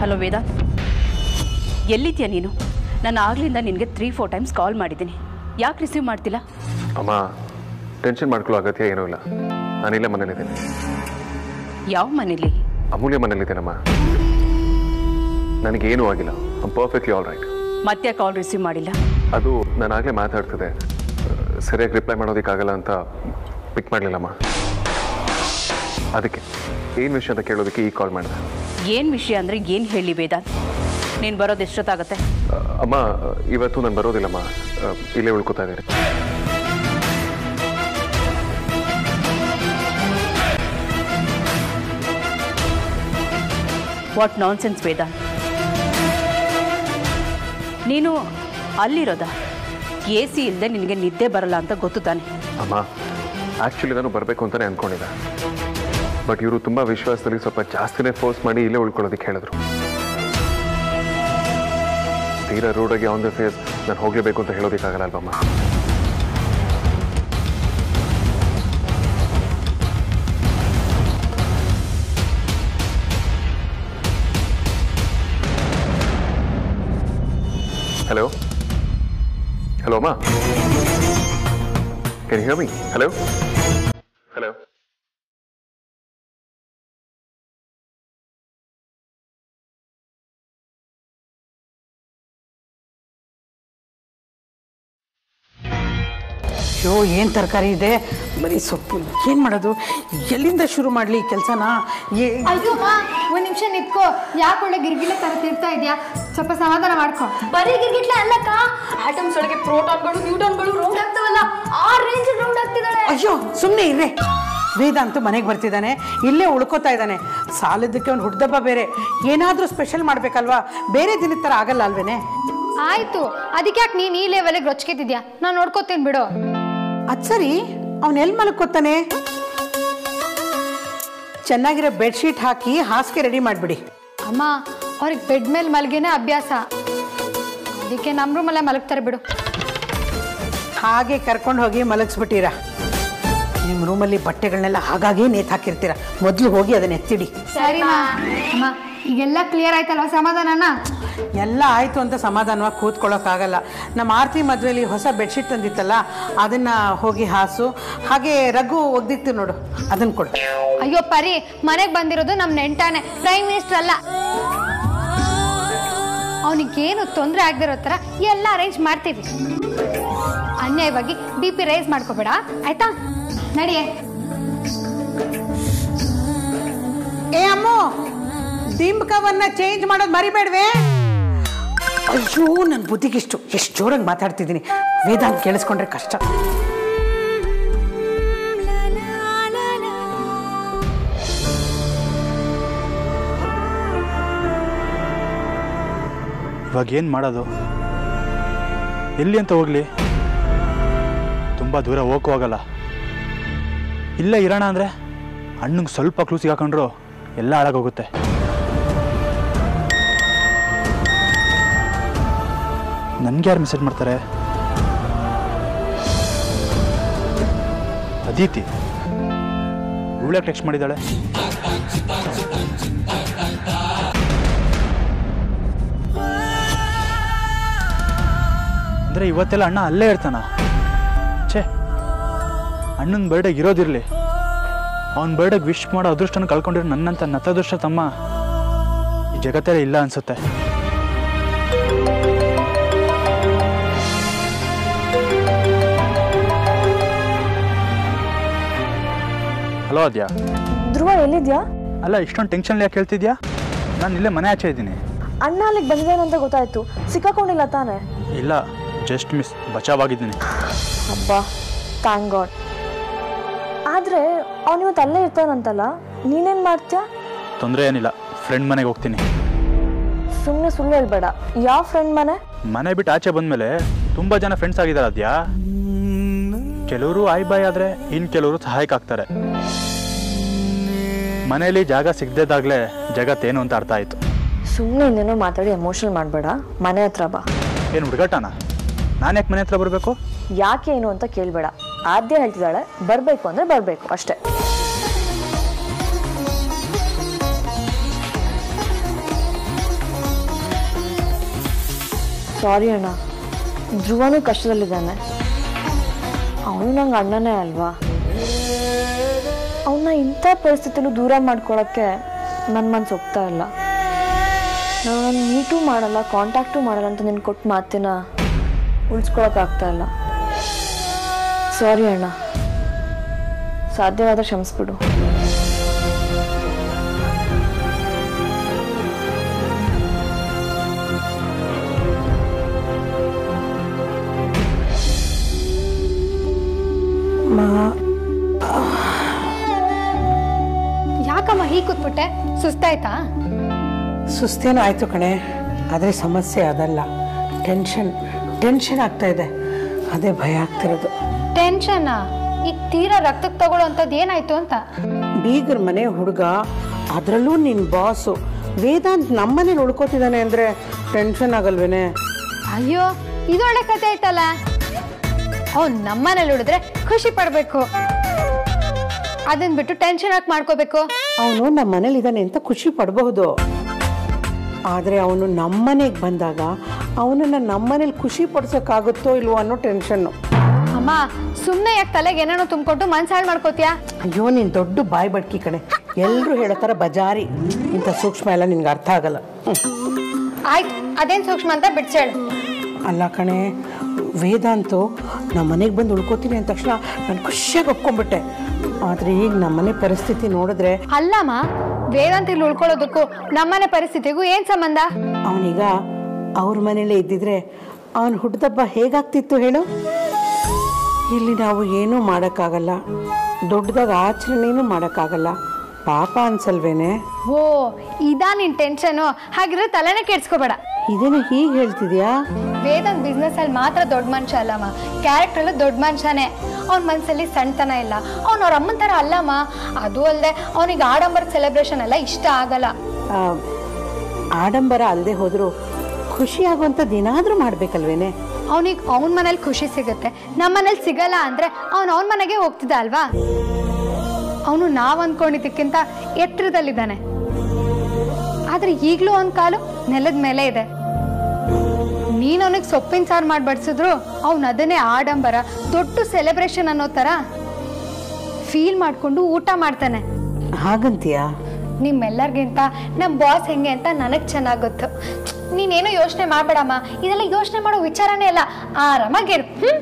Hello ವೇದ ಎಲ್ಲಿದ್ಯಾ ನೀನು ನಾನು ಆಗ್ಲಿಂದ ನಿನಗೆ ತ್ರೀ ಫೋರ್ ಟೈಮ್ಸ್ ಕಾಲ್ ಮಾಡಿದ್ದೀನಿ ಯಾಕೆ ರಿಸೀವ್ ಮಾಡ್ತಿಲ್ಲ ಅಮ್ಮ ಟೆನ್ಷನ್ ಮಾಡ್ಕೊಳ್ಳೋ ಅಗತ್ಯ ಏನೂ ಇಲ್ಲ ನಾನಿಲ್ಲೇ ಮನೇಲಿದ್ದೇನೆ ಯಾವ ಮನೇಲಿ ಅಮೂಲ್ಯ ಮನೇಲಿದ್ದೇನಮ್ಮ ನನಗೇನೂ ಆಗಿಲ್ಲ ಐಮ್ ಪರ್ಫೆಕ್ಟ್ಲಿ ಆಲ್ ರೈಟ್ ಮತ್ತೆ ಕಾಲ್ ರಿಸೀವ್ ಮಾಡಿಲ್ಲ ಅದು ನಾನು ಆಗಲೇ ಮಾತಾಡ್ತಿದ್ದೆ ಆ, ಸರಿಯಾಗಿ ರಿಪ್ಲೈ ಮಾಡೋದಕ್ಕಾಗಲ್ಲ ಅಂತ ಪಿಕ್ ಮಾಡಲಿಲ್ಲಮ್ಮ ಅದಕ್ಕೆ ಏನು ವಿಷಯ ಅಂತ ಕೇಳೋದಕ್ಕೆ ಈ ಕಾಲ್ ಮಾಡಿದೆ ಏನು ವಿಷಯ ಅಂದರೆ ಏನು ಹೇಳಿ ವೇದಾಂತ್ ನೀನು ಬರೋದು ಎಷ್ಟೊತ್ತಾಗತ್ತೆ ಆ, ಅಮ್ಮ ಇವತ್ತು ನಾನು ಬರೋದಿಲ್ಲಮ್ಮ ಆ, ಇಲ್ಲೇ ಉಳ್ಕೊತಾ ಇದ್ದೀನಿ ವಾಟ್ ನಾನ್ಸೆನ್ಸ್ ವೇದಾಂತ್ ನೀನು ಅಲ್ಲಿರೋದ ಎ ಸಿ ಇಲ್ಲದೆ ನಿನಗೆ ನಿದ್ದೆ ಬರಲ್ಲ ಅಂತ ಗೊತ್ತು ತಾನೆ ಅಮ್ಮ ಆ್ಯಕ್ಚುಲಿ ನಾನು ಬರಬೇಕು ಅಂತಲೇ ಅಂದ್ಕೊಂಡಿದ್ದೆ ಬಟ್ ಇವರು ತುಂಬ ವಿಶ್ವಾಸದಲ್ಲಿ ಸ್ವಲ್ಪ ಜಾಸ್ತಿನೇ ಫೋರ್ಸ್ ಮಾಡಿ ಇಲ್ಲೇ ಉಳ್ಕೊಳ್ಳೋದಕ್ಕೆ ಹೇಳಿದ್ರು ತೀರಾ ರೋಡಾಗಿ ಆನ್ ದ ಫೇಸ್ ನಾನು ಹೋಗಲೇಬೇಕು ಅಂತ ಹೇಳೋದಕ್ಕಾಗಲ್ಲ ಅಲ್ವಮ್ಮ ಹಲೋ ಹಲೋ ಅಮ್ಮ Can you hear me? Hello? Hello? ಅಯ್ಯೋ ಏನು ತರಕಾರಿ ಇದೆ ಬರೀ ಸೊಪ್ಪು ಏನು ಮಾಡೋದು ಎಲ್ಲಿಂದ ಶುರು ಮಾಡಲಿ ಈ ಕೆಲಸನ ಏ ಅಯ್ಯೋ ಮಾ ಒಂದ್ ನಿಮಿಷ ನಿತ್ಕೋ ಯಾಕೆ ಒಳ್ಳೆ ಗಿರ್ಗಿಲೆ ತರ ತಿರ್ತಾ ಇದೆಯಾ ಸ್ವಲ್ಪ ಸಮಾಧಾನ ಮಾಡ್ಕೊ ಬರೀ ಗಿರ್ಗಿಟ್ಲೆ ಅಲ್ಲಕ್ಕ ಆಟಮ್ಸ್ ಒಳಗೆ ಪ್ರೋಟಾನ್ಗಳು ನ್ಯೂಟ್ರಾನ್ಗಳು ರೌಂಡ್ ಆಗ್ತಾವಲ್ಲ ಆ ರೇಂಜ್ ರೌಂಡ್ ಆಗ್ತಿದ್ದಾಳೆ ಅಯ್ಯೋ ಸುಮ್ಮನೆ ಇರ್ರೆ ವೇದ ಅಂತೂ ಮನೆಗೆ ಬರ್ತಿದ್ದಾನೆ ಇಲ್ಲೇ ಉಳ್ಕೋತಾ ಇದ್ದಾನೆ ಸಾಲದಕ್ಕೆ ಅವ್ನು ಹುಡ್ದಬ್ಬ ಬೇರೆ ಏನಾದರೂ ಸ್ಪೆಷಲ್ ಮಾಡಬೇಕಲ್ವಾ ಬೇರೆ ದಿನದ ಥರ ಆಗಲ್ಲ ಅಲ್ವೇನೆ ಆಯ್ತು ಅದಕ್ಕೆ ಯಾಕೆ ನೀನ್ ಈ ಲೆವೆಲ್ಗೆ ರೊಚ್ಕೆತಿದ್ಯಾ ನಾನು ನೋಡ್ಕೋತೀನಿ ಬಿಡು ಅದು ಸರಿ ಅವ್ನು ಎಲ್ಲಿ ಮಲ್ಕೋತಾನೆ ಚೆನ್ನಾಗಿರೋ ಬೆಡ್ಶೀಟ್ ಹಾಕಿ ಹಾಸಿಗೆ ರೆಡಿ ಮಾಡಿಬಿಡಿ ಅಮ್ಮ ಅವ್ರಿಗೆ ಬೆಡ್ ಮೇಲೆ ಮಲ್ಗೆನೇ ಅಭ್ಯಾಸ ಅದಕ್ಕೆ ನಮ್ಮ ರೂಮಲ್ಲೇ ಮಲಗ್ತಾರೆ ಬಿಡು ಹಾಗೆ ಕರ್ಕೊಂಡು ಹೋಗಿ ಮಲಗಿಸ್ಬಿಟ್ಟಿರ ನಿಮ್ಮ ರೂಮಲ್ಲಿ ಬಟ್ಟೆಗಳನ್ನೆಲ್ಲ ಹಾಗಾಗಿ ನೇತು ಹಾಕಿರ್ತೀರ ಮೊದಲು ಹೋಗಿ ಅದನ್ನ ಎತ್ತಿಡಿ ಸರಿ ಅಮ್ಮ ಈಗೆಲ್ಲ ಕ್ಲಿಯರ್ ಆಯ್ತಲ್ವಾ ಸಮಾಧಾನನ ಎಲ್ಲ ಆಯಿತು ಅಂತ ಸಮಾಧಾನವಾಗಿ ಕೂತ್ಕೊಳ್ಳೋಕ್ಕಾಗಲ್ಲ ನಮ್ಮ ಆರತಿ ಮದುವೆಲಿ ಹೊಸ ಬೆಡ್ಶೀಟ್ ತಂದಿತ್ತಲ್ಲ ಅದನ್ನು ಹೋಗಿ ಹಾಸು ಹಾಗೆ ರಘು ಒಗ್ದಿತ್ತು ನೋಡು ಅದನ್ನು ಕೊಡು ಅಯ್ಯೋ ಪರಿ ಮನೆಗೆ ಬಂದಿರೋದು ನಮ್ಮ ನೆಂಟಾನೆ ಪ್ರೈಮ್ ಮಿನಿಸ್ಟರ್ ಅಲ್ಲ ಅವನಿಗೇನು ತೊಂದರೆ ಆಗದಿರೋ ಥರ ಎಲ್ಲ ಅರೇಂಜ್ ಮಾಡ್ತೀವಿ ಅನ್ಯಾಯವಾಗಿ ಬಿ ಪಿ ರೈಸ್ ಮಾಡ್ಕೋಬೇಡ ಆಯ್ತಾ ನಡಿಯೇ ಏ ಅಮ್ಮು ದಿಂಬಕವನ್ನ ಚೇಂಜ್ ಮಾಡೋದು ಮರಿಬೇಡ್ವೇ ಅಯ್ಯೋ ನನ್ನ ಬುದ್ಧಿಗಿಷ್ಟು ಎಷ್ಟು ಜೋರಾಗಿ ಮಾತಾಡ್ತಿದ್ದೀನಿ ವೇದಾಂತ್ ಕೇಳಿಸ್ಕೊಂಡ್ರೆ ಕಷ್ಟ ಇವಾಗ ಏನು ಮಾಡೋದು ಎಲ್ಲಿ ಅಂತ ಹೋಗ್ಲಿ ತುಂಬ ದೂರ ಹೋಗಕ್ಕೂ ಆಗಲ್ಲ ಇಲ್ಲೇ ಇರೋಣ ಅಂದರೆ ಹಣ್ಣಿಗೆ ಸ್ವಲ್ಪ ಕ್ಲೂ ಸಿಗಾಕೊಂಡ್ರು ಎಲ್ಲ ಹಾಳಾಗೋಗುತ್ತೆ ನನಗೆ ಯಾರು ಮೆಸೇಜ್ ಮಾಡ್ತಾರೆ ಅದಿತಿ ಇವಳೆ ಟೆಕ್ಸ್ಟ್ ಮಾಡಿದ್ದಾಳೆ ಅಂದರೆ ಇವತ್ತೆಲ್ಲ ಅಣ್ಣ ಅಲ್ಲೇ ಇರ್ತಾನ ಛೇ ಅಣ್ಣನ ಬರ್ಡೇಗೆ ಇರೋದಿರಲಿ ಅವನ ಬರ್ಡೇಗೆ ವಿಶ್ ಮಾಡೋ ಅದೃಷ್ಟನ ಕಳ್ಕೊಂಡಿರೋ ನನ್ನಂತ ನತದೃಷ್ಟ ತಮ್ಮ ಈ ಜಗತ್ತಲ್ಲೇ ಇಲ್ಲ ಅನ್ಸುತ್ತೆ ಹಲೋ ಅದ್ಯಾ ಧ್ರುವ ಎಲ್ಲಿದ್ಯಾ ಅಲ್ಲ ಇಷ್ಟೊಂದು ಟೆನ್ಷನ್ ಯಾಕೆ ಹೇಳ್ತಿದ್ಯಾ ನಾನು ಇಲ್ಲೇ ಮನೆ ಆಚೆ ಇದ್ದೀನಿ ಅಣ್ಣ ಅಲ್ಲಿಗೆ ಬಂದಿದ್ದಾನೆ ಅಂತ ಗೊತ್ತಾಯ್ತು ಸಿಕ್ಕಾಕೊಂಡಿಲ್ಲ ತಾನೆ ಇಲ್ಲ ಜಸ್ಟ್ ಮಿಸ್ ಬಚಾವಾಗಿದ್ದೀನಿ ಹಬ್ಬ ಥ್ಯಾಂಕ್ ಗಾಡ್ ಆದ್ರೆ ಅವನು ಇವತ್ತು ಅಲ್ಲೇ ಇರ್ತಾನಂತಲ್ಲ ನೀನೇನ್ ಮಾಡ್ತೀಯಾ ತೊಂದರೆ ಏನಿಲ್ಲ ಫ್ರೆಂಡ್ ಮನೆಗೆ ಹೋಗ್ತೀನಿ ಸುಮ್ಮನೆ ಸುಳ್ಳು ಹೇಳ್ಬೇಡ ಯಾವ ಫ್ರೆಂಡ್ ಮನೆ ಮನೆ ಬಿಟ್ಟು ಆಚೆ ಬಂದಮೇಲೆ ತುಂಬ ಜನ ಫ್ರೆಂಡ್ಸ್ ಆಗಿದ್ದಾರೆ ಅದ್ಯಾ ಕೆಲವರು ಆಯ್ ಬಾಯ್ ಆದರೆ ಇನ್ನು ಕೆಲವರು ಸಹಾಯಕ ಆಗ್ತಾರೆ ಮನೆಯಲ್ಲಿ ಜಾಗ ಸಿಗದೇದಾಗಲೇ ಜಗತ್ತೇನು ಅಂತ ಅರ್ಥ ಆಯಿತು ಸುಮ್ಮನೆ ಇನ್ನೇನೋ ಮಾತಾಡಿ ಎಮೋಷನಲ್ ಮಾಡಬೇಡ ಮನೆ ಹತ್ರ ಬಾ ಏನು ಹುಡುಗಾಟನ ನಾನು ಯಾಕೆ ಮನೆ ಹತ್ರ ಬರಬೇಕು ಯಾಕೆ ಏನು ಅಂತ ಕೇಳಬೇಡ ಆದ್ಯ ಹೇಳ್ತಿದ್ದಾಳೆ ಬರಬೇಕು ಅಂದ್ರೆ ಬರಬೇಕು ಅಷ್ಟೇ ಸಾರಿ ಅಣ್ಣ ಧ್ರುವನೂ ಕಷ್ಟದಲ್ಲಿದ್ದಾನೆ ಅವನು ನಂಗೆ ಅಣ್ಣನೇ ಅಲ್ವಾ ಅವನ್ನ ಇಂಥ ಪರಿಸ್ಥಿತಿಲೂ ದೂರ ಮಾಡ್ಕೊಳಕ್ಕೆ ನನ್ನ ಮನ್ಸು ಒಪ್ತಾ ಇಲ್ಲ ನಾನು ಮೀಟೂ ಮಾಡಲ್ಲ ಕಾಂಟ್ಯಾಕ್ಟು ಮಾಡಲ್ಲ ಅಂತ ನಿನ್ ಕೊಟ್ಟು ಮಾತಿನ ಉಳಿಸ್ಕೊಳಕ್ಕಾಗ್ತಾ ಇಲ್ಲ ಸಾರಿ ಅಣ್ಣ ಸಾಧ್ಯವಾದ ಕ್ಷಮಿಸ್ಬಿಡು ಯಾಕಮ್ಮ ಹೀಗೆ ಕೂತ್ಬಿಟ್ಟೆ ಸುಸ್ತಾಯ್ತಾ ಸುಸ್ತೇನೋ ಆಯಿತು ಕಣೆ ಆದರೆ ಸಮಸ್ಯೆ ಅದಲ್ಲ ಟೆನ್ಷನ್ ಟೆನ್ಷನ್ ಆಗ್ತಾ ಇದೆ ಅದೇ ಭಯ ಆಗ್ತಿರೋದು ಟೆನ್ಷನ್ ಈಗ ತೀರಾ ರಕ್ತಕ್ಕೆ ತಗೊಳ್ಳೋ ಅಂಥದ್ದು ಏನಾಯ್ತು ಅಂತ ಬೀಗರ ಮನೆ ಹುಡುಗ ಅದರಲ್ಲೂ ನಿನ್ನ ಬಾಸು ವೇದಾಂತ್ ನಮ್ಮನೇಲಿ ಉಳ್ಕೋತಿದ್ದಾನೆ ಅಂದರೆ ಟೆನ್ಷನ್ ಆಗಲ್ವೇನೆ ಅಯ್ಯೋ ಇದೊಳ್ಳೆ ಕತೆ ಆಯ್ತಲ್ಲ ಅವ್ನು ನಮ್ಮನೇಲಿ ಉಳಿದ್ರೆ ಖುಷಿ ಪಡ್ಬೇಕು ಅದನ್ ಬಿಟ್ಟು ಟೆನ್ಷನ್ ಯಾಕೆ ಮಾಡ್ಕೋಬೇಕು ಅವನು ನಮ್ಮ ಮನೇಲಿ ಇದ್ದಾನೆ ಅಂತ ಖುಷಿ ಪಡಬಹುದು ಆದರೆ ಅವನು ನಮ್ಮನೆಗೆ ಬಂದಾಗ ಅವನನ್ನು ನಮ್ಮನೇಲಿ ಖುಷಿ ಪಡ್ಸೋಕ್ಕಾಗುತ್ತೋ ಇಲ್ವೋ ಅನ್ನೋ ಟೆನ್ಷನ್ನು ಅಮ್ಮ ಸುಮ್ಮನೆ ಯಾಕೆ ತಲೆಗೆ ಏನೇನೋ ತುಂಬಿಕೊಟ್ಟು ಮನ್ಸು ಹಾಳು ಮಾಡ್ಕೋತೀಯಾ ಅಯ್ಯೋ ನೀನು ದೊಡ್ಡ ಬಾಯಿ ಬಡ್ಕಿ ಕಣೆ ಎಲ್ಲರೂ ಹೇಳೋ ಥರ ಬಜಾರಿ ಇಂಥ ಸೂಕ್ಷ್ಮ ಎಲ್ಲ ನಿನ್ಗೆ ಅರ್ಥ ಆಗಲ್ಲ ಹ್ಮ್. ಆಯ್ತು ಅದೇನ್ ಸೂಕ್ಷ್ಮ ಅಂತ ಬಿಡ್ಸೇಳು ಅಲ್ಲ ಕಣೆ ವೇದಾಂತು ನಮ್ಮ ಮನೆಗೆ ಬಂದು ಉಳ್ಕೋತೀನಿ ಅಂದ ತಕ್ಷಣ ನಾನು ಖುಷಿಯಾಗಿ ಒಪ್ಕೊಂಡ್ಬಿಟ್ಟೆ ಆದರೆ ಈಗ ನಮ್ಮನೆ ಪರಿಸ್ಥಿತಿ ನೋಡಿದ್ರೆ ಅಲ್ಲಮ್ಮ ವೇದಾಂತ ಇಲ್ಲಿ ಉಳ್ಕೊಳ್ಳೋದಕ್ಕೂ ನಮ್ಮನೆ ಪರಿಸ್ಥಿತಿಗೂ ಏನ್ ಸಂಬಂಧ ಅವನೀಗ ಅವ್ರ ಮನೇಲೇ ಇದ್ದಿದ್ರೆ ಅವನ ಹುಟ್ಟದಬ್ಬ ಹೇಗಾಗ್ತಿತ್ತು ಹೇಳು ಇಲ್ಲಿ ನಾವು ಏನೂ ಮಾಡೋಕ್ಕಾಗಲ್ಲ ದೊಡ್ಡದಾಗ ಆಚರಣೆನೂ ಮಾಡೋಕ್ಕಾಗಲ್ಲ ಪಾಪ ಅನ್ಸಲ್ವೇನೆ ಓ ಇದಾ ನಿನ್ ಟೆನ್ಷನು ಹಾಗಿದ್ರೆ ತಲೆನೇ ಕೆಡ್ಸ್ಕೋಬೇಡ ಇದೇನು ಹೀಗೆ ಹೇಳ್ತಿದ್ಯಾ ವೇದಾಂತ್ ಬಿಸ್ನೆಸ್ ಅಲ್ಲಿ ಮಾತ್ರ ದೊಡ್ಡ ಮನುಷ್ಯ ಅಲ್ಲಮ್ಮ ಕ್ಯಾರೆಕ್ಟರ್ ಅಲ್ಲೂ ದೊಡ್ಡ ಮನುಷ್ಯನೇ ಅವ್ನ ಮನ್ಸಲ್ಲಿ ಸಣ್ಣತನ ಇಲ್ಲ ಅವ್ನ ಅವ್ರ ಅಮ್ಮನ ಥರ ಅಲ್ಲಮ್ಮ ಅದು ಅಲ್ಲದೆ ಅವನಿಗೆ ಆಡಂಬರ ಸೆಲೆಬ್ರೇಷನ್ ಎಲ್ಲ ಇಷ್ಟ ಆಗಲ್ಲ ಆ, ಆಡಂಬರ ಅಲ್ಲದೆ ಹೋದರೂ ಖುಷಿಯಾಗುವಂಥದ್ದು ಏನಾದರೂ ಮಾಡಬೇಕಲ್ವೇನೆ ಅವನಿಗೆ ಅವನ ಮನೇಲಿ ಖುಷಿ ಸಿಗುತ್ತೆ ನಮ್ಮ ಮನೇಲಿ ಸಿಗಲ್ಲ ಅಂದ್ರೆ ಅವ್ನು ಅವನ ಮನೆಗೆ ಹೋಗ್ತಿದ್ದ ಅಲ್ವಾ ಅವನು ನಾವ್ ಅನ್ಕೊಂಡಿದ್ದಕ್ಕಿಂತ ಎತ್ತರದಲ್ಲಿದ್ದಾನೆ ಆದ್ರೆ ಈಗಲೂ ಅವನ ಕಾಲು ನೆಲದ ಮೇಲೆ ಇದೆ ನೀನ್ ಅವನಿಗೆ ಸೊಪ್ಪಿನ ಸಾರು ಮಾಡಿ ಬಡಿಸಿದ್ರು ಅವ್ನು ಅದನ್ನೇ ಆಡಂಬರ ದೊಡ್ಡ ಸೆಲೆಬ್ರೇಷನ್ ಅನ್ನೋ ಥರ ಫೀಲ್ ಮಾಡ್ಕೊಂಡು ಊಟ ಮಾಡ್ತಾನೆ ಹಾಗಂತೀಯಾ ನಿಮ್ಮೆಲ್ಲರಿಗಿಂತ ನಮ್ಮ ಬಾಸ್ ಹೆಂಗೆ ಅಂತ ನನಗೆ ಚೆನ್ನಾಗಿ ಗೊತ್ತು ನೀನೇನೋ ಯೋಚನೆ ಮಾಡಬೇಡಮ್ಮ ಇದೆಲ್ಲ ಯೋಚನೆ ಮಾಡೋ ವಿಚಾರನೇ ಇಲ್ಲ ಆರಾಮಾಗಿರು ಹ್ಮ್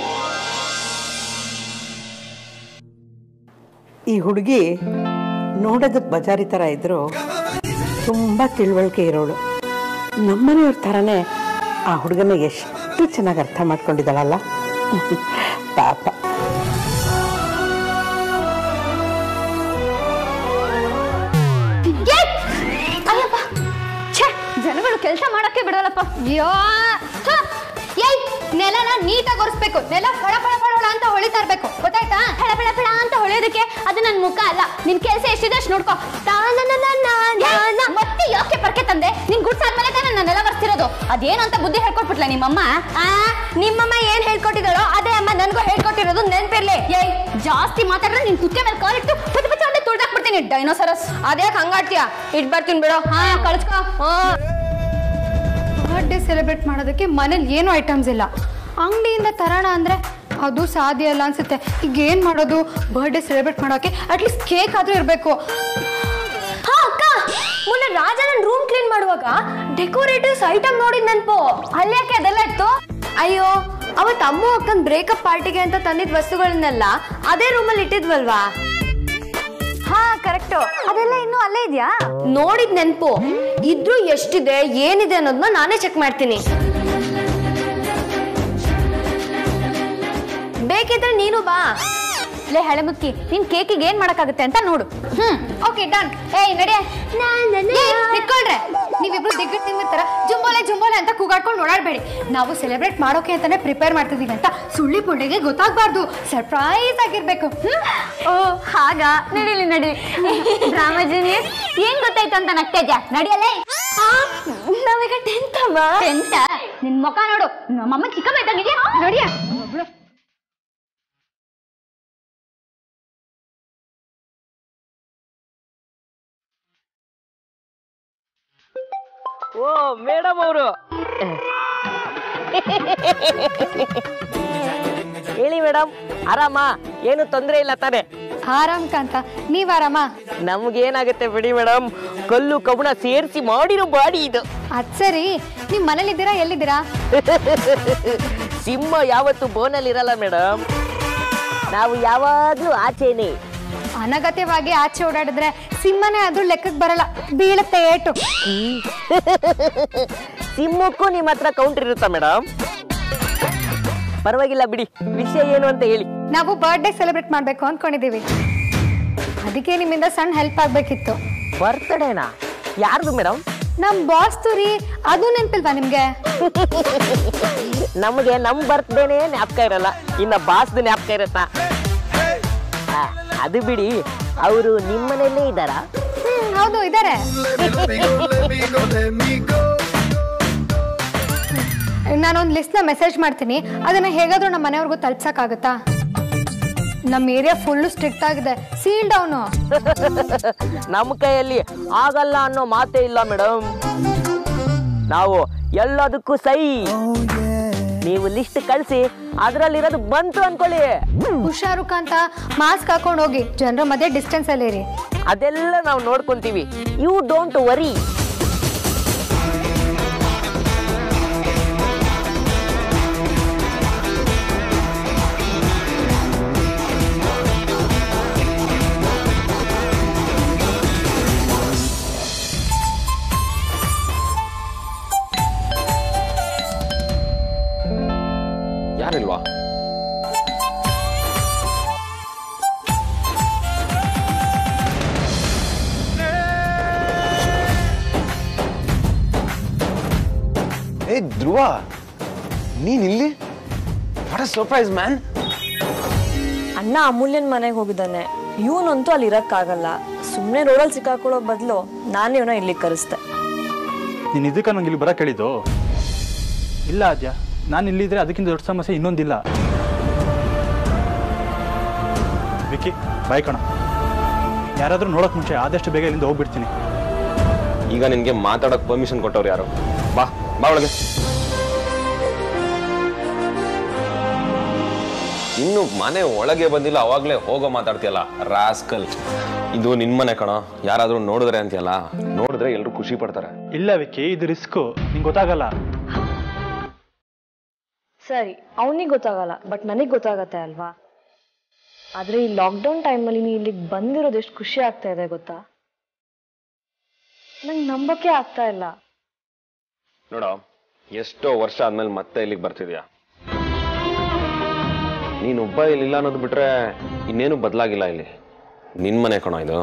ಈ ಹುಡುಗಿ ನೋಡೋದಕ್ಕೆ ಬಜಾರಿ ಥರ ಇದ್ರು ತುಂಬ ತಿಳುವಳಿಕೆ ಇರೋಳು ನಮ್ಮನೆಯವ್ರ ಥರನೇ ಆ ಹುಡುಗನ ಎಷ್ಟು ಚೆನ್ನಾಗಿ ಅರ್ಥ ಮಾಡ್ಕೊಂಡಿದ್ದಾಳಲ್ಲ ಪಾಪ ಅಯ್ಯಪ್ಪ ಛೇ ಜನಗಳು ಕೆಲಸ ಮಾಡಕ್ಕೆ ಬಿಡೋಲ್ಲಪ್ಪ ಅಯ್ಯೋ ಹ, ಏಯ್ ನೆಲನ ನೀಟಾಗಿ ಒರೆಸ್ಬೇಕು ನೆಲ ಫಳ ಫಳ ಫಳ ಫಳ ಅಂತ ಹೊಳಿತಾ ಇರ್ಬೇಕು ಗೊತ್ತಾಯ್ತಾ ಫಳ ಫಳ ಫಳ ಅಂತ ಹೊಳೆಯೋದಕ್ಕೆ ಅದು ನನ್ನ ಮುಖ ಅಲ್ಲ ನಿನ್ ಕೆಲಸ ಎಷ್ಟಿದೆ ಅಷ್ಟು ನೋಡ್ಕೋ ತಾನನನನನನ. ಮತ್ತೆ ಯಾಕೆ ಪರ್ಕೆ ತಂದೆ ನಿನ್ ಗುಡ್ಸಾದ್ಮೇಲೆ ತಾನೇ ನಾನು ನೆಲ ಒರೆಸ್ತಿರೋದು ಅದೇನು ಅಂತ ಬುದ್ಧಿ ಹೇಳ್ಕೊಟ್ಬಿಟ್ಲ ನಿಮ್ಮಮ್ಮ ಆ ನಿಮ್ಮಮ್ಮ ಏನ್ ಹೇಳ್ಕೊಟ್ಟಿದ್ದಾಳೋ ಅದೇ ಅಮ್ಮ ನನಗೂ ಹೇಳ್ಕೊಟ್ಟಿರೋದು ನೆನ್ಪಿರ್ಲಿ ಏಯ್ ಜಾಸ್ತಿ ಮಾತಾಡಿದ್ರೆ ನಿನ್ ಕುತ್ತೆ ಮೇಲೆ ಕಾಲಿಟ್ಟು ಪಚ್ಚ ಪಚ್ಚ ಅಂತ ತುಳ್ದಾಕ್ಬಿಡ್ತೀನಿ ಡೈನೋಸರಸ್ ಅದೇ ಹಂಗಾಡ್ತೀಯ ಇಟ್ ಬರ್ತೀನಿ ಬಿಡು ಹಾ ಕಳ್ಸ್ಕೊ ಬರ್ಡೇ ಸೆಲೆಬ್ರೇಟ್ ಮಾಡೋದಕ್ಕೆ ಮನೇಲಿ ಏನು ಐಟಮ್ಸ್ ಇಲ್ಲ ಅಂಗಡಿಯಿಂದ ತರೋಣ ಅಂದ್ರೆ ಅದು ಸಾಧ್ಯ ಇಲ್ಲ ಅನ್ಸುತ್ತೆ ಈಗ ಏನ್ ಮಾಡೋದು ಬರ್ಡೇ ಸೆಲೆಬ್ರೇಟ್ ಮಾಡೋಕೆ ಅಟ್ಲೀಸ್ಟ್ ಕೇಕ್ ಆದ್ರೂ ಇರಬೇಕು ಹಾ ಅಕ್ಕ ಮೊನ್ನೆ ರಾಜನ ರೂಮ್ ಕ್ಲೀನ್ ಮಾಡುವಾಗ ಡೆಕೋರೇಟಿವ್ಸ್ ಐಟಮ್ ನೋಡಿದ್ ನೆನ್ಪು ಅಲ್ಲಿ ಯಾಕೆ ಅದೆಲ್ಲ ಇತ್ತು ಅಯ್ಯೋ ಅವತ್ ಅಮ್ಮ ಅಕ್ಕನ್ ಬ್ರೇಕಪ್ ಪಾರ್ಟಿಗೆ ಅಂತ ತಂದಿದ್ ವಸ್ತುಗಳನ್ನೆಲ್ಲ ಅದೇ ರೂಮಲ್ಲಿ ಇಟ್ಟಿದ್ವಲ್ವಾ ಹಾ ಕರೆಕ್ಟು ಅದೆಲ್ಲ ಇನ್ನೂ ಅಲ್ಲೇ ಇದೆಯಾ ನೋಡಿದ್ ನೆನ್ಪು ಇದ್ರೂ ಎಷ್ಟಿದೆ ಏನಿದೆ ಅನ್ನೋದನ್ನ ನಾನೇ ಚೆಕ್ ಮಾಡ್ತೀನಿ ಬೇಕಿದ್ರೆ ನೀನು ಬಾ ಲೇ ಹಳೆಮುಕ್ಕಿ ನಿನ್ ಕೇಕಿಗೆ ಏನ್ ಮಾಡಕ್ಕಾಗುತ್ತೆ ಅಂತ ನೋಡು ಹ್ಮ್ ಓಕೆ ಡನ್ ಏಯ್ ನಡಿಯ ನಿಟ್ಕೊಳ್ರೆ ನೀವಿಬ್ರು ದಿಗ್ಗಟ್ ನಿಮ್ಮಿರ್ತಾರ ಜುಂಬೋಲೆ ಜುಂಬೋಲೆ ಅಂತ ಕೂಗಾಡ್ಕೊಂಡು ಓಡಾಡ್ಬೇಡಿ ನಾವು ಸೆಲೆಬ್ರೇಟ್ ಮಾಡೋಕೆ ಅಂತಾನೆ ಪ್ರಿಪೇರ್ ಮಾಡ್ತಿದೀವಿ ಅಂತ ಸುಳ್ಳಿ ಪುಳ್ಳಿಗೆ ಗೊತ್ತಾಗ್ಬಾರ್ದು ಸರ್ಪ್ರೈಸ್ ಆಗಿರ್ಬೇಕು ಹ್ಮ್ ಓ ಹಾಗ ನಡೀಲಿ ನಡೀಲಿ ಡ್ರಾಮಾ ಜೂನಿಯರ್ ಏನ್ ಗೊತ್ತಾಯ್ತು ಅಂತ ನಗ್ತಾ ಇದ್ಯಾ ನಡಿಯಲೇ ನಾವೀಗ ಟೆಂತ್ ಅಮ್ಮ ಟೆಂತ್ ನಿನ್ ಮುಖ ನೋಡು ನಮ್ಮಮ್ಮ ಚಿಕ್ಕ ಬೈತಾಗಿದ್ಯಾ ನೋಡಿಯಾ ಓ ಮೇಡಮ್ ಅವರು ಹೇಳಿ ಮೇಡಮ್ ಆರಾಮ ಏನು ತೊಂದರೆ ಇಲ್ಲ ತಾನೆ ಆರಾಮ್ ಕಾಂತ ನೀವ್ ಆರಾಮ ನಮ್ಗೇನಾಗುತ್ತೆ ಬಿಡಿ ಮೇಡಮ್ ಕಲ್ಲು ಕಬ್ಬಣ ಸೇರಿಸಿ ಮಾಡಿರೋ ಬಾಡಿ ಇದು ಅದ್ ಸರಿ ನೀವ್ ಮನೇಲಿದ್ದೀರಾ ಎಲ್ಲಿದ್ದೀರಾ ಸಿಂಹ ಯಾವತ್ತು ಬೋನಲ್ಲಿ ಇರಲ್ಲ ಮೇಡಮ್ ನಾವು ಯಾವಾಗ್ಲೂ ಆಚೆನೆ ಅನಗತ್ಯವಾಗಿ ಆಚೆ ಓಡಾಡಿದ್ರೆ ಸಿಂಹನೇ ಆದ್ರೂ ಲೆಕ್ಕಕ್ಕೆ ಬರಲ್ಲ ಬೀಳುತ್ತೆ ಏಟು ಸಿಂಹಕ್ಕೂ ನಿಮ್ಮ ಹತ್ರ ಕೌಂಟರ್ ಇರುತ್ತಾ ಮೇಡಮ್ ಪರವಾಗಿಲ್ಲ ಬಿಡಿ ವಿಷಯ ಏನು ಅಂತ ಹೇಳಿ ನಾವು ಬರ್ಡೇ ಸೆಲೆಬ್ರೇಟ್ ಮಾಡ್ಬೇಕು ಅನ್ಕೊಂಡಿದೀವಿ ಅದಕ್ಕೆ ನಿಮ್ಮಿಂದ ಸಣ್ಣ ಹೆಲ್ಪ್ ಆಗ್ಬೇಕಿತ್ತು ಬರ್ತ್ಡೇನಾ ಯಾರ್ದು ಮೇಡಮ್ ನಮ್ ಬಾಸ್ ರೀ ಅದು ನೆನ್ಪಿಲ್ವಾ ನಿಮ್ಗೆ ನಮಗೆ ನಮ್ ಬರ್ತ್ಡೇನೇ ಜ್ಞಾಪಕ ಇರಲ್ಲ ಇನ್ನ ಬಾಸ್ದು ಜ್ಞಾಪಕ ಇರತ್ತಾ ಆ, ಅದು ಬಿಡಿ ಅವರು ನಿಮ್ಮನೆಯಲ್ಲೇ ಇದ್ದಾರಾ ಹ್ಮ್ ಹೌದು ಇದಾರೆ ನಾನೊಂದು ಲಿಸ್ಟ್ನ ಮೆಸೇಜ್ ಮಾಡ್ತೀನಿ ಅದನ್ನ ಹೇಗಾದ್ರೂ ನಮ್ಮ ಮನೆಯವ್ರಿಗೂ ತಲುಪ್ಸಕ್ಕಾಗತ್ತಾ ನಮ್ಮ ಏರಿಯಾ ಫುಲ್ಲು ಸ್ಟ್ರಿಕ್ಟ್ ಆಗಿದೆ ಸೀಲ್ ಡೌನು ನಮ್ಮ ಕೈಯಲ್ಲಿ ಆಗಲ್ಲ ಅನ್ನೋ ಮಾತೇ ಇಲ್ಲ ಮೇಡಮ್ ನಾವು ಎಲ್ಲದಕ್ಕೂ ಸೈ ನೀವು ಲಿಸ್ಟ್ ಕಳಿಸಿ ಅದರಲ್ಲಿರೋದು ಬಂತು ಅನ್ಕೊಳ್ಳಿ ಹುಷಾರು ಕಾಂತ ಮಾಸ್ಕ್ ಹಾಕೊಂಡು ಹೋಗಿ ಜನರ ಮಧ್ಯೆ ಡಿಸ್ಟೆನ್ಸ್ ಅಲ್ಲಿ ಇರಿ ಅದೆಲ್ಲ ನಾವು ನೋಡ್ಕೊಂತೀವಿ ಯು ಡೋಂಟ್ ವರಿ ಯಾರಿಲ್ವಾ ಏ ಧ್ರುವ ನೀನ್ ಇಲ್ಲಿ ವಾಟ್ ಸರ್ಪ್ರೈಸ್ ಮ್ಯಾನ್ ಅಣ್ಣ ಅಮೂಲ್ಯನ್ ಮನೆಗೆ ಹೋಗಿದ್ದಾನೆ ಇವನಂತೂ ಅಲ್ಲಿ ಇರಕ್ಕಾಗಲ್ಲ ಸುಮ್ಮನೆ ರೋಡಲ್ಲಿ ಸಿಕ್ಕಾಕೊಳ್ಳೋ ಬದಲು ನಾನೇ ಇವನ ಇಲ್ಲಿಗೆ ಕರೆಸ್ದೆ ನೀನು ಇದಕ್ಕೆ ನಂಗೆ ಇಲ್ಲಿ ಬರಕ್ಕೆ ಹೇಳಿದ್ದು ಇಲ್ಲ ಅದ್ಯ ನಾನು ಇಲ್ಲಿದ್ರೆ ಅದಕ್ಕಿಂತ ದೊಡ್ಡ ಸಮಸ್ಯೆ ಇನ್ನೊಂದಿಲ್ಲ ವಿಕಿ ಬಾಯ್ ಕಣ ಯಾರಾದರೂ ನೋಡೋಕೆ ಮುಂಚೆ ಆದಷ್ಟು ಬೇಗ ಇಲ್ಲಿಂದ ಹೋಗ್ಬಿಡ್ತೀನಿ ಈಗ ನಿನ್ಗೆ ಮಾತಾಡಕ್ ಪರ್ಮಿಷನ್ ಕೊಟ್ಟವ್ರು ಯಾರು ಬಾ ಬಾ ಒಳಗೆ ಇನ್ನು ಮನೆ ಒಳಗೆ ಬಂದಿಲ್ಲ ಅವಾಗ್ಲೇ ಹೋಗೋ ಮಾತಾಡ್ತೀಯಲ್ಲ ರಾಸ್ಕಲ್ ಇದು ನಿನ್ ಮನೆ ಕಣ ಯಾರಾದ್ರೂ ನೋಡಿದ್ರೆ ಅಂತೀಯಲ್ಲ ನೋಡಿದ್ರೆ ಎಲ್ರು ಖುಷಿ ಪಡ್ತಾರೆ ಇಲ್ಲ ವಿಕ್ಕಿ ಇದು ರಿಸ್ಕು ನಿಂಗೆ ಗೊತ್ತಾಗಲ್ಲ ಸರಿ ಅವನಿಗೆ ಗೊತ್ತಾಗಲ್ಲ ಬಟ್ ನನಗೆ ಗೊತ್ತಾಗತ್ತೆ ಅಲ್ವಾ ಆದ್ರೆ ಈ ಲಾಕ್ಡೌನ್ ಟೈಮಲ್ಲಿ ನೀ ಇಲ್ಲಿಗೆ ಬಂದಿರೋದು ಎಷ್ಟು ಖುಷಿ ಆಗ್ತಾ ಇದೆ ಗೊತ್ತಾ ನಂಗೆ ನಂಬಕ್ಕೆ ಆಗ್ತಾ ಇಲ್ಲ ನೋಡ ಎಷ್ಟೋ ವರ್ಷ ಆದ್ಮೇಲೆ ಮತ್ತೆ ಇಲ್ಲಿಗೆ ಬರ್ತಿದ್ಯಾ ನೀನೊಬ್ಬ ಇಲ್ಲಿಲ್ಲ ಅನ್ನೋದು ಬಿಟ್ರೆ ಇನ್ನೇನು ಬದಲಾಗಿಲ್ಲ ಇಲ್ಲಿ ನಿನ್ ಮನೆ ಕಣ ಇದು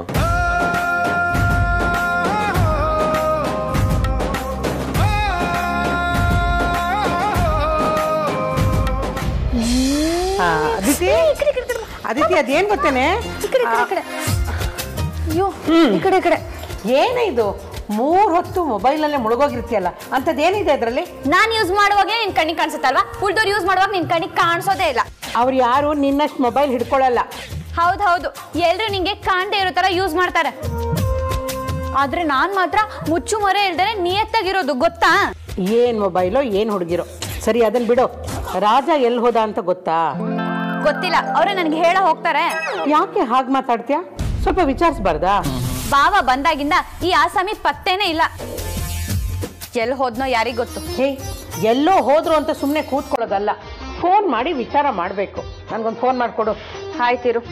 ಆ, ಅದಿತಿ ಅದಿತಿ ಅದೇನ್ ಗೊತ್ತೇನೆ ಈ ಕಡೆ ಈ ಕಡೆ, ಈ ಕಡೆ ಅಯ್ಯೋ ಈ ಕಡೆ ಈ ಕಡೆ ಏನೇ ಇದು ಮೂರ್ ಹೊತ್ತು ಮೊಬೈಲಲ್ಲೇ ಮುಳುಗೋಗಿರ್ತೀಯಲ್ಲ ಅಂಥದ್ದೇನಿದೆ ಅದರಲ್ಲಿ ನಾನು ಯೂಸ್ ಮಾಡುವಾಗ ನಿನ್ ಕಣ್ಣಿಗೆ ಕಾಣಿಸುತ್ತಲ್ವಾ ಉಳ್ದವ್ರು ಯೂಸ್ ಮಾಡುವಾಗ ನಿನ್ ಕಣ್ಣಿಗೆ ಕಾಣಿಸೋದೇ ಇಲ್ಲ ಅವ್ರು ಯಾರು ನಿನ್ನಷ್ಟು ಮೊಬೈಲ್ ಹಿಡ್ಕೊಳ್ಳಲ್ಲ ಹೌದು ಹೌದು ಎಲ್ರು ನಿಂಗೆ ಕಾಣದೇ ಇರೋ ತರ ಯೂಸ್ ಮಾಡ್ತಾರೆ ಆದ್ರೆ ನಾನ್ ಮಾತ್ರ ಮುಚ್ಚು ಮೊರೆ ಇಲ್ದರೆ ನಿಯತ್ತಾಗಿರೋದು ಗೊತ್ತಾ ಏನ್ ಮೊಬೈಲೋ ಏನ್ ಹುಡುಗಿರೋ ಸರಿ ಅದನ್ನ ಬಿಡು ರಾಜ ಎಲ್ಲಿ ಹೋದ ಅಂತ ಗೊತ್ತಾ ಗೊತ್ತಿಲ್ಲ ಅವ್ರೆ ನನ್ಗೆ ಹೇಳ ಹೋಗ್ತಾರೆ ಯಾಕೆ ಹಾಗೆ ಮಾತಾಡ್ತೀಯ ಸ್ವಲ್ಪ ವಿಚಾರಿಸ್ಬಾರ್ದಾ ಬಾವ ಬಂದಾಗಿಂದ ಈ ಆಸಾಮಿ ಪತ್ತೇನೇ ಇಲ್ಲ ಎಲ್ಲಿ ಹೋದ್ನೋ ಯಾರಿಗ್ ಗೊತ್ತು ಹೇ ಎಲ್ಲೋ ಹೋದ್ರು ಅಂತ ಸುಮ್ಮನೆ ಕೂತ್ಕೊಳ್ಳೋದಲ್ಲ ಫೋನ್ ಮಾಡಿ ವಿಚಾರ ಮಾಡಬೇಕು ನನ್ಗೊಂದು ಫೋನ್ ಮಾಡಿಕೊಡು ಆಯ್ತಿರು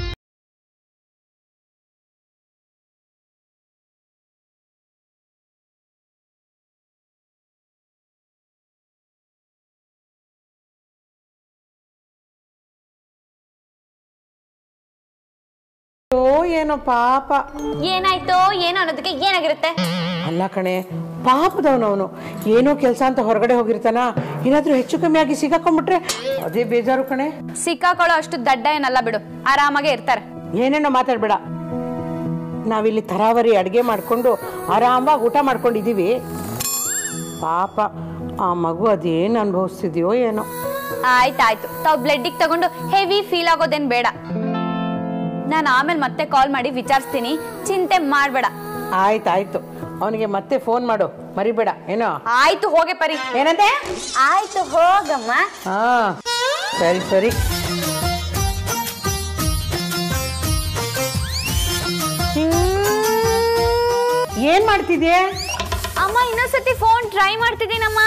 ಓ ಏನೋ ಪಾಪ ಏನಾಯ್ತೋ ಏನೋ ಅನ್ನೋದಕ್ಕೆ ಏನಾಗಿರುತ್ತೆ ಅಲ್ಲ ಕಣೆ ಪಾಪದವನವನು ಏನೋ ಕೆಲಸ ಅಂತ ಹೊರಗಡೆ ಹೋಗಿರ್ತಾನ ಏನಾದ್ರೂ ಹೆಚ್ಚು ಕಮ್ಮಿ ಆಗಿ ಸಿಗಾಕೊಂಡ್ಬಿಟ್ರೆ ಅದೇ ಬೇಜಾರು ಕಣೆ ಸಿಕ್ಕಾಕೊಳ್ಳೋ ಅಷ್ಟು ದಡ್ಡ ಏನಲ್ಲ ಬಿಡು ಆರಾಮಾಗೆ ಇರ್ತಾರೆ ಏನೇನೋ ಮಾತಾಡ್ಬೇಡ ನಾವಿಲ್ಲಿ ತರಾವರಿ ಅಡುಗೆ ಮಾಡ್ಕೊಂಡು ಆರಾಮಾಗಿ ಊಟ ಮಾಡ್ಕೊಂಡಿದ್ದೀವಿ ಪಾಪ ಆ ಮಗು ಅದೇನು ಅನುಭವಿಸ್ತಿದ್ಯೋ ಏನೋ ಆಯ್ತಾಯ್ತು ತಾವು ಬ್ಲಡ್ಡಿಗೆ ತಗೊಂಡು ಹೆವಿ ಫೀಲ್ ಆಗೋದೇನ್ ಬೇಡ ನಾನು ಆಮೇಲೆ ಮತ್ತೆ ಕಾಲ್ ಮಾಡಿ ವಿಚಾರಿಸ್ತೀನಿ ಚಿಂತೆ ಮಾಡಬೇಡ ಆಯ್ತಾಯ್ತು ಅವನಿಗೆ ಮತ್ತೆ ಫೋನ್ ಮಾಡು ಮರಿಬೇಡ ಏನೋ ಆಯ್ತು ಹೋಗೆ ಪರಿ ಏನಂತೆ ಆಯ್ತು ಹೋಗಮ್ಮ ಹಾ ಸರಿ ಸರಿ ಏನ್ ಮಾಡ್ತಿದ್ಯೆ ಅಮ್ಮ ಇನ್ನೊಂದ್ಸತಿ ಫೋನ್ ಟ್ರೈ ಮಾಡ್ತಿದ್ದೀನಮ್ಮ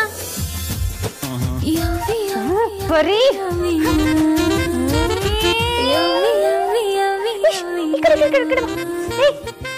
ಪರಿ ಈ ಕಡೆ, ಈ ಕಡೆ, ಈ ಕಡೆ ಬಾ. ಏಯ್.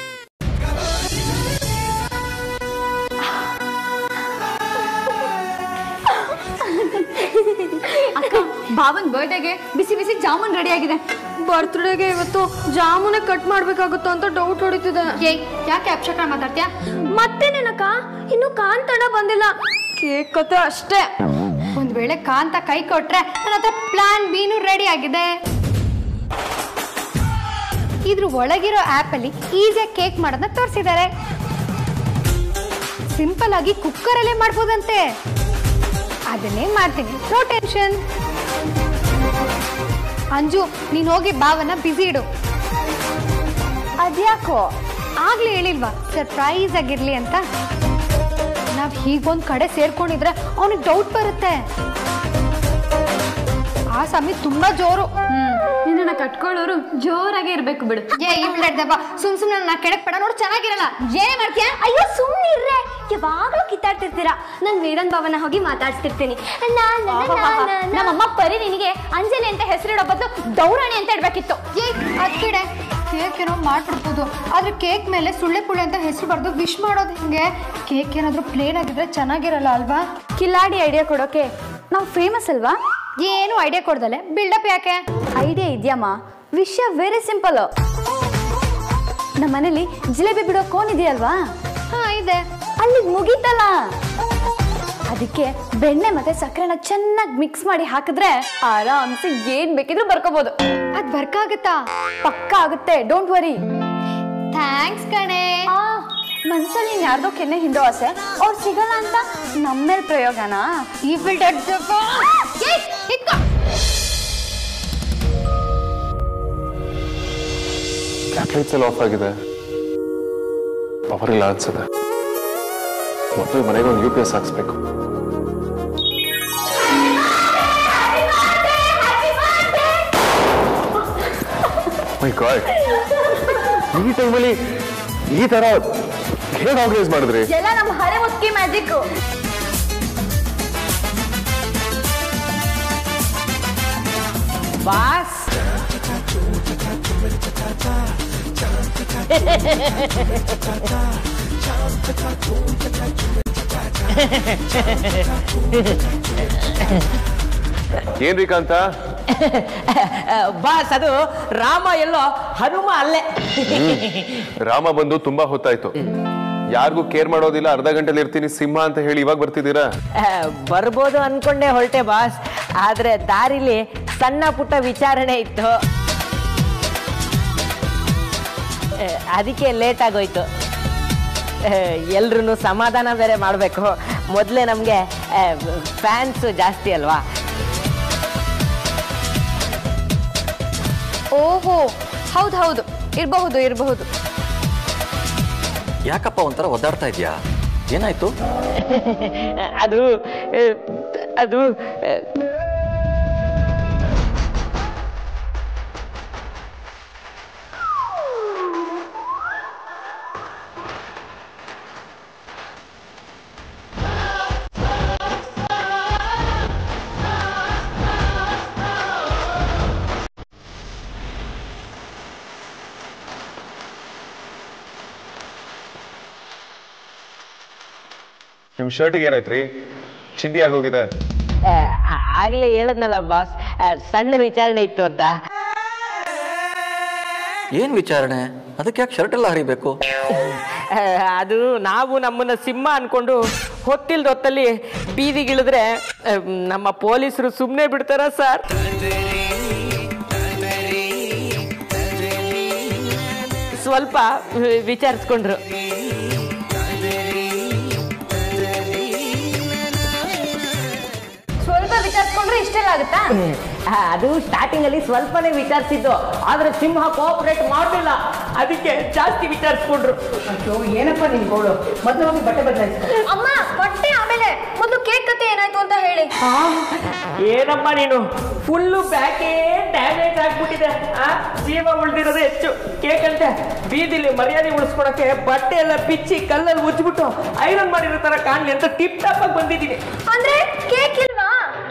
ಅಕ್ಕ ಭಾವನ್ ಬರ್ಡೇಗೆ ಬಿಸಿ ಬಿಸಿ ಜಾಮೂನ್ ರೆಡಿ ಆಗಿದೆ ಬರ್ತ್ಡೇಗೆ ಇವತ್ತು ಜಾಮೂನೆ ಕಟ್ ಮಾಡ್ಬೇಕಾಗುತ್ತೋ ಅಂತ ಡೌಟ್ ಹೊಡಿತಿದೆ ಏಯ್ ಯಾಕೆ ಅಪ್ಶಕರ ಮಾತಾಡ್ತೀಯಾ ಮತ್ತೇನೇನಕ್ಕ ಇನ್ನು ಕಾಂತಣ ಬಂದಿಲ್ಲ ಕೇಕ್ ಕತೆ ಅಷ್ಟೇ ಒಂದ್ ವೇಳೆ ಕಾಂತ ಕೈ ಕೊಟ್ರೆ ನನ್ನ ಹತ್ರ ಪ್ಲಾನ್ ಬಿನು ರೆಡಿ ಆಗಿದೆ ಇದ್ರ ಒಳಗಿರೋ ಆಪ್ ಅಲ್ಲಿ ಈಸಿಯಾಗಿ ಕೇಕ್ ಮಾಡೋದನ್ನ ತೋರಿಸಿದ್ದಾರೆ ಸಿಂಪಲ್ ಆಗಿ ಕುಕ್ಕರ್ ಅಲ್ಲೇ ಮಾಡ್ಬೋದಂತೆ ಅದನ್ನೇ ಮಾಡ್ತೀನಿ ನೋ ಟೆನ್ಷನ್ ಅಂಜು ನೀನ್ ಹೋಗಿ ಭಾವನ ಬಿಸಿ ಇಡು ಅದ್ಯಾಕೋ ಆಗ್ಲೇ ಹೇಳಿಲ್ವಾ ಸರ್ಪ್ರೈಸ್ ಆಗಿರ್ಲಿ ಅಂತ ನಾವ್ ಹೀಗೊಂದ್ ಕಡೆ ಸೇರ್ಕೊಂಡಿದ್ರೆ ಅವನಿಗೆ ಡೌಟ್ ಬರುತ್ತೆ ಆ ಸಮಯ ತುಂಬಾ ಜೋರು ನಿನ್ನ ಕಟ್ಕೊಳ್ಳೋರು ಜೋರಾಗೆ ಇರ್ಬೇಕು ಬಿಡು ಏ ಇವ್ಳಡ್ದಪ್ಪ ಸುಮ್ ಸುಮ್ನೆ ನಾ ಕೆಳಕ್ ಪಡ ನೋಡು ಚೆನ್ನಾಗಿರಲ್ಲ ಏನೇ ಮಾಡ್ತೀಯ ಅಯ್ಯೋ ಸುಮ್ಮನೆ ಇರ್ರೆ ಯಾವಾಗ್ಲೂ ಕಿತ್ತಾಡ್ತಿರ್ತೀರಾ ನಾನು ವೀರನ್ ಭವನ ಹೋಗಿ ಮಾತಾಡ್ಸ್ತಿರ್ತೀನಿ ನಾ, ನಾ, ನಾ, ನಾ, ನಾ. ನಮ್ಮಮ್ಮ ಪರಿ ನಿನಗೆ ಅಂಜಲಿ ಅಂತ ಹೆಸರಿಡೋ ಬದಲು ದೌರಾಣಿ ಅಂತ ಇಡ್ಬೇಕಿತ್ತು ಏ ಅದ್ ಕಡೆ ಕೇಕ್ ಏನೋ ಮಾಡ್ಬಿಡ್ಬೋದು ಆದ್ರೆ ಕೇಕ್ ಮೇಲೆ ಸುಳ್ಳೆ ಪುಳ್ಳೆ ಅಂತ ಹೆಸರು ಬರ್ದು ವಿಶ್ ಮಾಡೋದು ಹಿಂಗೆ ಕೇಕ್ ಏನಾದ್ರೂ ಪ್ಲೇನ್ ಆಗಿದ್ರೆ ಚೆನ್ನಾಗಿರಲ್ಲ ಅಲ್ವಾ ಕಿಲಾಡಿ ಐಡಿಯಾ ಕೊಡೋಕೆ ನಾವು ಫೇಮಸ್ ಅಲ್ವಾ ಏನು ಐಡಿಯಾ ಕೊಡ್ದಲೆ ಬಿಲ್ಡಪ್ ಯಾಕೆ ಐಡಿಯಾ ಇದೆಯಮ್ಮ ವಿಷಯ ವೆರಿ ಸಿಂಪಲ್ ನಮ್ಮ ಮನೇಲಿ ಜಿಲೇಬಿ ಬಿಡೋ ಕೋನ್ ಇದೆಯಲ್ವಾ ಹಾ ಇದೆ ಅಲ್ಲಿ ಮುಗೀತಲ್ಲ ಅದಕ್ಕೆ ಬೆಣ್ಣೆ ಮತ್ತೆ ಸಕ್ಕರೆನ ಚೆನ್ನಾಗಿ ಮಿಕ್ಸ್ ಮಾಡಿ ಹಾಕಿದ್ರೆ ಆರಾಮ್ಸೆ ಏನ್ ಬೇಕಿದ್ರು ಬರ್ಕೋಬಹುದು ಅದ್ ವರ್ಕ್ ಆಗುತ್ತಾ ಪಕ್ಕ ಆಗುತ್ತೆ ಡೋಂಟ್ ವರಿ ಥ್ಯಾಂಕ್ಸ್ ಕಣೆ ಮನ್ಸಲ್ಲಿ ನೀನ್ ಯಾರ್ದೋ ಕೆನ್ನೆ ಹಿಂಡೋ ಆಸೆ ಅವ್ರು ಸಿಗಲ್ಲ ಅಂತ ನಮ್ಮೇಲ್ ಪ್ರಯೋಗನಾ ಈ ಬಿಲ್ಡಪ್ ಇಟ್ಕೋ ಲೈಟ್ಸ್ ಎಲ್ಲ ಆಫ್ ಆಗಿದೆ ಪವರ್ ಇಲ್ಲ ಅನ್ಸುತ್ತೆ ಮೊದಲು ಮನೆಗೆ ಒಂದು ಯು ಪಿ ಎಸ್ ಹಾಕ್ಸ್ಬೇಕು ಮೈ ಗಾಡ್ ಈ ಟೈಮಲ್ಲಿ ಈ ತರ ಹೇಗೆ ಆರ್ಗನೈಸ್ ಮಾಡಿದ್ರಿ ಎಲ್ಲ ನಮ್ಮ ಹರೆ ಮುಕ್ಕಿ ಮ್ಯಾಜಿಕ್ ಬಾಸ್ ಏನ್ರಿ ಕಾಂತ ಬಾಸ್ ಅದು ರಾಮ ಎಲ್ಲೋ ಹನುಮ ಅಲ್ಲೇ ರಾಮ ಬಂದು ತುಂಬಾ ಹೊತ್ತಾಯ್ತು ಯಾರಿಗೂ ಕೇರ್ ಮಾಡೋದಿಲ್ಲ ಅರ್ಧ ಗಂಟೆಲಿ ಇರ್ತೀನಿ ಸಿಂಹ ಅಂತ ಹೇಳಿ ಇವಾಗ ಬರ್ತಿದ್ದೀರಾ ಆ, ಬರ್ಬೋದು ಅನ್ಕೊಂಡೆ ಹೊರಟೆ ಬಾಸ್ ಆದ್ರೆ ದಾರಿಲಿ ಸಣ್ಣ ಪುಟ್ಟ ವಿಚಾರಣೆ ಇತ್ತು ಆ, ಅದಕ್ಕೆ ಲೇಟ್ ಆಗೋಯ್ತು ಎಲ್ರೂ ಸಮಾಧಾನ ಬೇರೆ ಮಾಡಬೇಕು ಮೊದಲೇ ನಮಗೆ ಫ್ಯಾನ್ಸ್ ಜಾಸ್ತಿ ಅಲ್ವಾ ಓಹೋ ಹೌದು ಹೌದು ಇರಬಹುದು ಇರಬಹುದು ಯಾಕಪ್ಪ ಒಂಥರ ಒದ್ದಾಡ್ತಾ ಇದೆಯಾ ಏನಾಯ್ತು ಅದು ಆ, ಅದು ಆ, ನಿಮ್ ಶರ್ಟ್ಗೆ ಏನಾಯ್ತ್ರಿ ಚಿಂದಿ ಆಗೋಗಿದೆ ಆ, ಆಗ್ಲೇ ಹೇಳದ್ನಲ್ಲ ಬಾಸ್ ಆ, ಸಣ್ಣ ವಿಚಾರಣೆ ಇತ್ತು ಅಂತ ಏನ್ ವಿಚಾರಣೆ ಅದಕ್ಕೆ ಯಾಕೆ ಶರ್ಟ್ ಎಲ್ಲ ಹರಿಬೇಕು ಆ, ಅದು ನಾವು ನಮ್ಮನ್ನ ಸಿಂಹ ಅನ್ಕೊಂಡು ಹೊತ್ತಿಲ್ದ ಹೊತ್ತಲ್ಲಿ ಬೀದಿಗಿಳಿದ್ರೆ ಆ, ನಮ್ಮ ಪೊಲೀಸರು ಸುಮ್ಮನೆ ಬಿಡ್ತಾರ ಸರ್ ಸ್ವಲ್ಪ ವಿಚಾರಿಸ್ಕೊಂಡ್ರು ಸ್ವಲ್ಪ ವಿಚಾರಿಸ್ಕೊಂಡ್ರೆ ಇಷ್ಟೆಲ್ಲ ಆಗುತ್ತಾ ಆ, ಅದು ಸ್ಟಾರ್ಟಿಂಗ್ ಅಲ್ಲಿ ಸ್ವಲ್ಪನೇ ವಿಚಾರಿಸಿದ್ದು ಆದ್ರೆ ಸಿಂಹ ಕೋಆಪರೇಟ್ ಮಾಡಲಿಲ್ಲ ಅದಕ್ಕೆ ಜಾಸ್ತಿ ವಿಚಾರಿಸ್ಕೊಂಡ್ರು ಅಯ್ಯೋ ಏನಪ್ಪ ನಿನ್ ಗೋಳು ಮೊದಲು ಹೋಗಿ ಬಟ್ಟೆ ಬದಲಾಯಿಸ್ಕೊ ಅಮ್ಮ ಬಟ್ಟೆ ಆಮೇಲೆ ಮೊದಲು ಕೇಕ್ ಕತೆ ಏನಾಯ್ತು ಅಂತ ಹೇಳಿ ಏನಮ್ಮ ನೀನು ಫುಲ್ಲು ಬ್ಯಾಕೇ ಡ್ಯಾಮೇಜ್ ಆಗ್ಬಿಟ್ಟಿದೆ ಆ ಜೀವ ಉಳ್ದಿರೋದು ಹೆಚ್ಚು ಕೇಕ್ ಅಂತೆ ಬೀದಿಲಿ ಮರ್ಯಾದೆ ಉಳಿಸ್ಕೊಳಕ್ಕೆ ಬಟ್ಟೆ ಎಲ್ಲ ಬಿಚ್ಚಿ ಕಲ್ಲಲ್ಲಿ ಉಜ್ಬಿಟ್ಟು ಐರನ್ ಮಾಡಿರೋ ತರ ಕಾಣ್ಲಿ ಅಂತ ಟಿಪ್ ಟಾಪ್ ಆಗಿ ಬಂದಿದ್ದೀನಿ ಅಂದ್ರೆ ಕೇಕ್ ಇಲ್ವಾ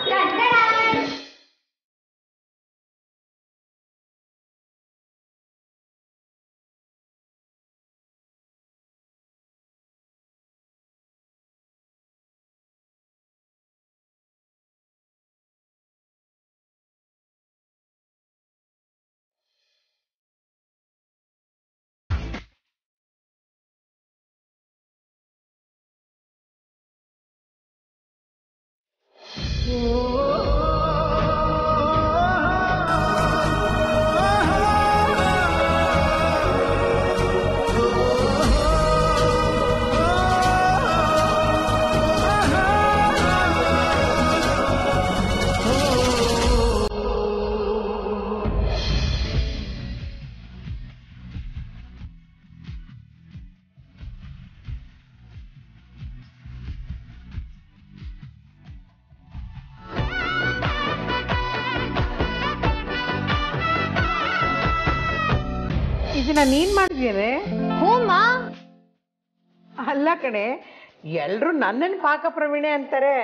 ಇದನ್ನ ನೀನ್ ಮಾಡಿದ್ಯೇನೆ ಹ್ಞೂಮ್ಮ ಅಲ್ಲ ಕಣೆ ಎಲ್ರು ನನ್ನನ್ ಪಾಕ ಪ್ರವೀಣೆ ಅಂತಾರೆ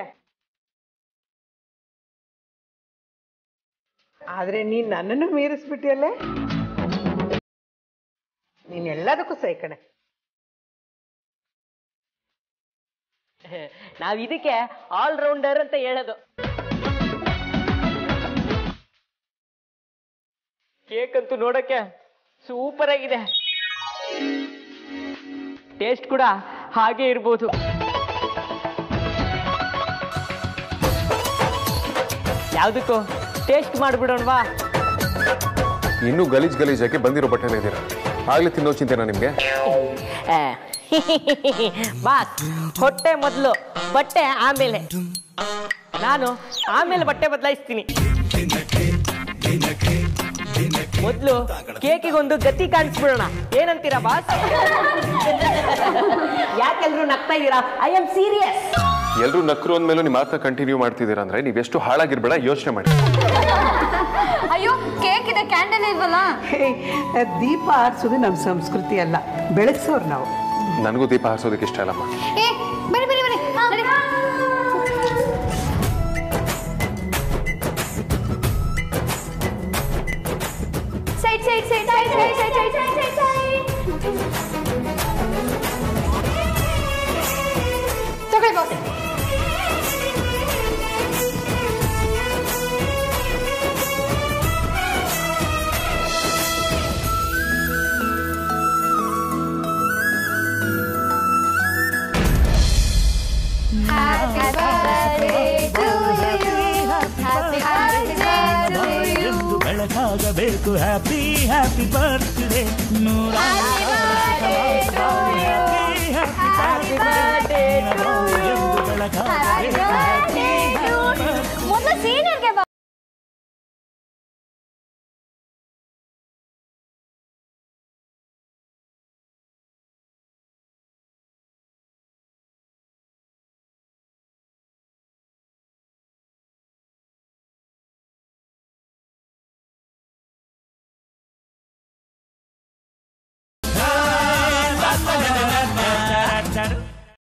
ಆದ್ರೆ ನೀನ್ ನನ್ನನ್ನು ಮೀರಿಸ್ಬಿಟ್ಟಿಯಲ್ಲೇ ನೀನ್ ಎಲ್ಲದಕ್ಕೂ ಸೈ ಕಣೆ ನಾವ್ ಇದಕ್ಕೆ ಆಲ್ ರೌಂಡರ್ ಅಂತ ಹೇಳೋದು ಕೇಕ್ ಅಂತೂ ನೋಡಕ್ಕೆ ಸೂಪರ್ ಆಗಿದೆ ಟೇಸ್ಟ್ ಕೂಡ ಹಾಗೆ ಇರ್ಬೋದು ಯಾವ್ದಕ್ಕೂ ಟೇಸ್ಟ್ ಮಾಡ್ಬಿಡೋಣವಾ ಇನ್ನೂ ಗಲೀಜ್ ಗಲೀಜಾಗಿ ಬಂದಿರೋ ಬಟ್ಟೆನೇ ಇದ್ದೀರಾ ಆಗ್ಲೇ ತಿನ್ನೋ ಚಿಂತೆನಾ ನಿಮಗೆ ಬಾಸ್ ಹೊಟ್ಟೆ ಮೊದಲು ಬಟ್ಟೆ ಆಮೇಲೆ ನಾನು ಆಮೇಲೆ ಬಟ್ಟೆ ಬದಲಾಯಿಸ್ತೀನಿ ಮೊದಲು ಕೇಕಿಗೊಂದು ಗತಿ ಕಾಣಿಸ್ಬಿಡೋಣ ಏನಂತೀರಾ ಬಾಸ್ ಯಾಕೆಲ್ರು ನಗ್ತಾ ಇದ್ದೀರಾ ಐ ಆಮ್ ಸೀರಿಯಸ್ ಎಲ್ಲರೂ ನಕ್ರು ಅಂದ್ಮೇಲೂ ನಿಮ್ಮ ಮಾತನ್ನ ಕಂಟಿನ್ಯೂ ಮಾಡ್ತಿದ್ದೀರಾ ಅಂದ್ರೆ ನೀವೆಷ್ಟು ಹಾಳಾಗಿರ್ಬೇಡ ಯೋಚನೆ ಮಾಡಿ ಅಯ್ಯೋ ಕೇಕ್ ಇದೆ ಕ್ಯಾಂಡಲ್ ಇಲ್ವಲ್ಲ ಹೇ, ದೀಪ ಆರಿಸೋದು ನಮ್ಮ ಸಂಸ್ಕೃತಿ ಅಲ್ಲ ಬೆಳೆಸೋರು ನಾವು ನನಗೂ ದೀಪ ಹಾರಿಸೋದಕ್ಕೆ ಇಷ್ಟ ಇಲ್ಲಮ್ಮ ಏ ಬನ್ನಿ ಬನ್ನಿ ಬನ್ನಿ ಹಾ, ನಡಿ. Side side side side side side side side side ತಗೊಳ್ಳಿ ಬಾಸ್ ಎಂದು ಬೆಳಕಾಗಬೇಕು ಹ್ಯಾಪಿ ಹ್ಯಾಪಿ ಬರ್ತ್ಡೇ ನೂರ ಎಂದು ಬೆಳಕಾಗಬೇಕು ಮೊದಲು ಸೀನಿಯರ್ಗೆ